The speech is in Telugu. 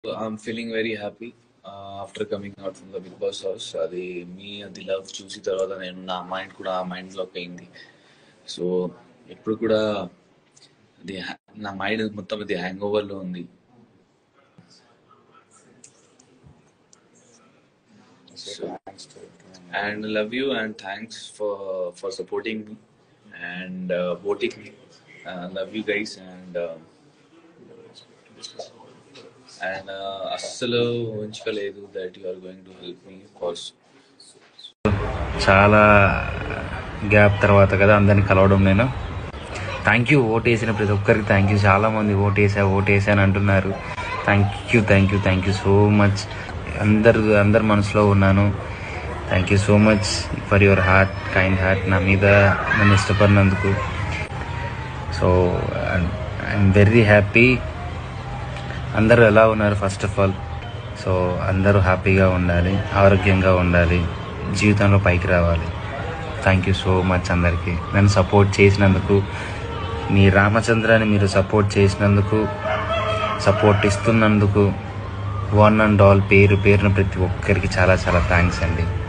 I'm feeling very happy after coming out from the Bigg Boss house అది మీ అది లవ్ చూసి తర్వాత నేను నా మైండ్ కూడా ఆ మైండ్ లోకి అయింది సో ఎప్పుడు కూడా అది ha- నా మైండ్ మొత్తం అది హ్యాంగ్ ఓవర్ లో ఉంది so and love you and thanks for for supporting me and voting me love you guys and and అస్సలు ఉంచుకోలేదు that you are going to help me first చాలా గ్యాప్ తర్వాత కదా అందరిని కలవడం నేను థ్యాంక్ యూ ఓట్ వేసిన ప్రతి ఒక్కరికి థ్యాంక్ యూ చాలా మంది ఓట్ వేసా ఓట్ వేసా అని అంటున్నారు thank you thank you thank you so much అందరు అందరి మనసులో ఉన్నాను thank you so much for your heart kind heart నా మీద నన్ను ఇష్టపడినందుకు సో ఐఎమ్ వెరీ హ్యాపీ అందరూ ఎలా ఉన్నారు ఫస్ట్ ఆఫ్ ఆల్ సో అందరూ హ్యాపీగా ఉండాలి ఆరోగ్యంగా ఉండాలి జీవితంలో పైకి రావాలి థ్యాంక్ యూ సో మచ్ అందరికీ నన్ను సపోర్ట్ చేసినందుకు మీ రామచంద్రాన్ని మీరు సపోర్ట్ చేసినందుకు సపోర్ట్ ఇస్తున్నందుకు వన్ అండ్ ఆల్ పేరు పేరున ప్రతి ఒక్కరికి చాలా చాలా థ్యాంక్స్ అండి